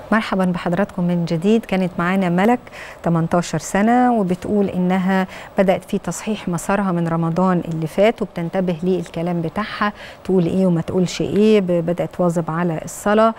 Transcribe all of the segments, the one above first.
مرحبا بحضراتكم من جديد كانت معانا ملك 18 سنة وبتقول إنها بدأت في تصحيح مسارها من رمضان اللي فات وبتنتبه للكلام بتاعها تقول إيه وما تقولش إيه بدأت تواظب على الصلاة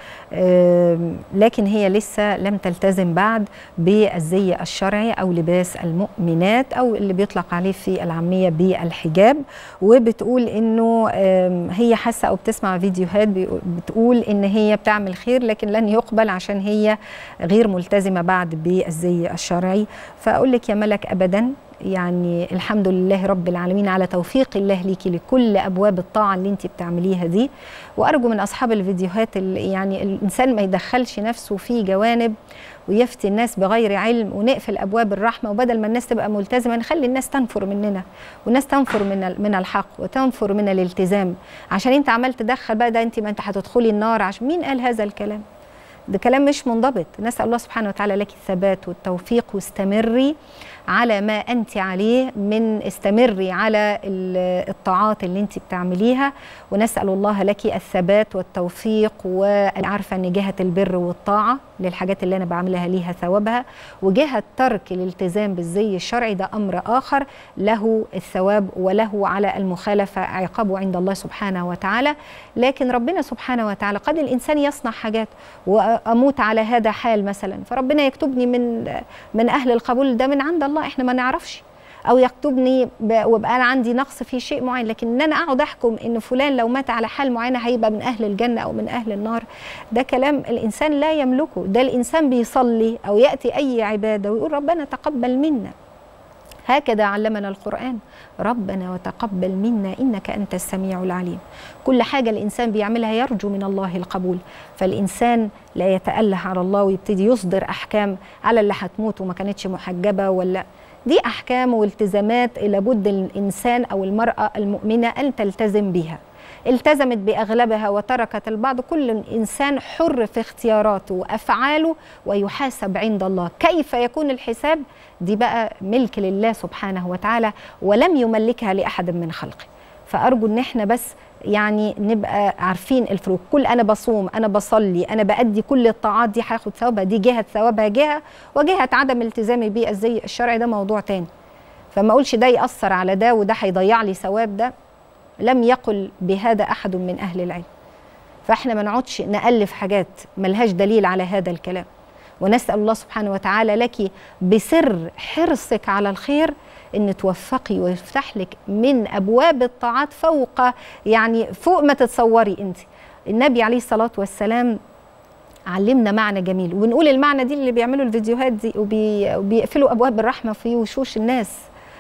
لكن هي لسه لم تلتزم بعد بالزي الشرعي أو لباس المؤمنات أو اللي بيطلق عليه في العامية بالحجاب وبتقول إنه هي حاسة أو بتسمع فيديوهات بتقول إن هي بتعمل خير لكن لن يقبل عشان هي غير ملتزمة بعد بالزي الشرعي فأقول لك يا ملك أبدا يعني الحمد لله رب العالمين على توفيق الله ليكي لكل ابواب الطاعه اللي انت بتعمليها دي وارجو من اصحاب الفيديوهات اللي يعني الانسان ما يدخلش نفسه في جوانب ويفتي الناس بغير علم ونقفل ابواب الرحمه وبدل ما الناس تبقى ملتزمه نخلي الناس تنفر مننا والناس تنفر من من الحق وتنفر من الالتزام عشان انت عمال تدخل بقى ده انت ما انت هتدخلي النار عشان مين قال هذا الكلام ده كلام مش منضبط نسال الله سبحانه وتعالى لك الثبات والتوفيق واستمري على ما انت عليه من استمري على الطاعات اللي انت بتعمليها ونسال الله لك الثبات والتوفيق وانا عارفه ان جهه البر والطاعه للحاجات اللي انا بعملها ليها ثوابها وجهه ترك الالتزام بالزي الشرعي ده امر اخر له الثواب وله على المخالفه عقابه عند الله سبحانه وتعالى لكن ربنا سبحانه وتعالى قد الانسان يصنع حاجات واموت على هذا حال مثلا فربنا يكتبني من من اهل القبول ده من عند الله احنا ما نعرفش او يكتبني وابقى انا عندي نقص في شيء معين لكن ان انا اقعد احكم ان فلان لو مات على حال معينه هيبقى من اهل الجنه او من اهل النار ده كلام الانسان لا يملكه ده الانسان بيصلي او ياتي اي عباده ويقول ربنا تقبل منا هكذا علمنا القرآن ربنا وتقبل منا إنك أنت السميع العليم كل حاجة الإنسان بيعملها يرجو من الله القبول فالإنسان لا يتأله على الله ويبتدي يصدر أحكام على اللي هتموت وما كانتش محجبة ولا دي أحكام والتزامات لابد الإنسان أو المرأة المؤمنة أن تلتزم بها التزمت باغلبها وتركت البعض كل انسان حر في اختياراته وافعاله ويحاسب عند الله كيف يكون الحساب دي بقى ملك لله سبحانه وتعالى ولم يملكها لاحد من خلقه فارجو ان احنا بس يعني نبقى عارفين الفروق كل انا بصوم انا بصلي انا بادي كل الطاعات دي هاخد ثوابها دي جهه ثوابها جهه وجهه عدم التزامي بالزي الشرعي ده موضوع تاني فما اقولش ده ياثر على ده وده هيضيع لي ثواب ده لم يقل بهذا احد من اهل العلم فاحنا ما نقعدش نالف حاجات ملهاش دليل على هذا الكلام ونسال الله سبحانه وتعالى لك بسر حرصك على الخير ان توفقي ويفتح لك من ابواب الطاعات فوق يعني فوق ما تتصوري انت النبي عليه الصلاه والسلام علمنا معنى جميل ونقول المعنى دي اللي بيعملوا الفيديوهات دي وبيقفلوا ابواب الرحمه في وشوش الناس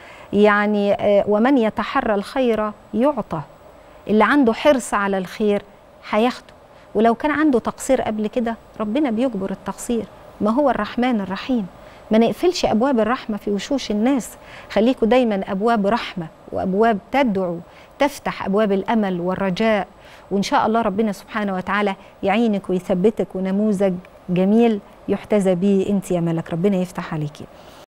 يعني ومن يتحرى الخير يعطى اللي عنده حرص على الخير هياخده ولو كان عنده تقصير قبل كده ربنا بيجبر التقصير ما هو الرحمن الرحيم ما نقفلش ابواب الرحمه في وشوش الناس خليكوا دايما ابواب رحمه وابواب تدعو تفتح ابواب الامل والرجاء وان شاء الله ربنا سبحانه وتعالى يعينك ويثبتك ونموذج جميل يحتذى به انت يا ملك ربنا يفتح عليكي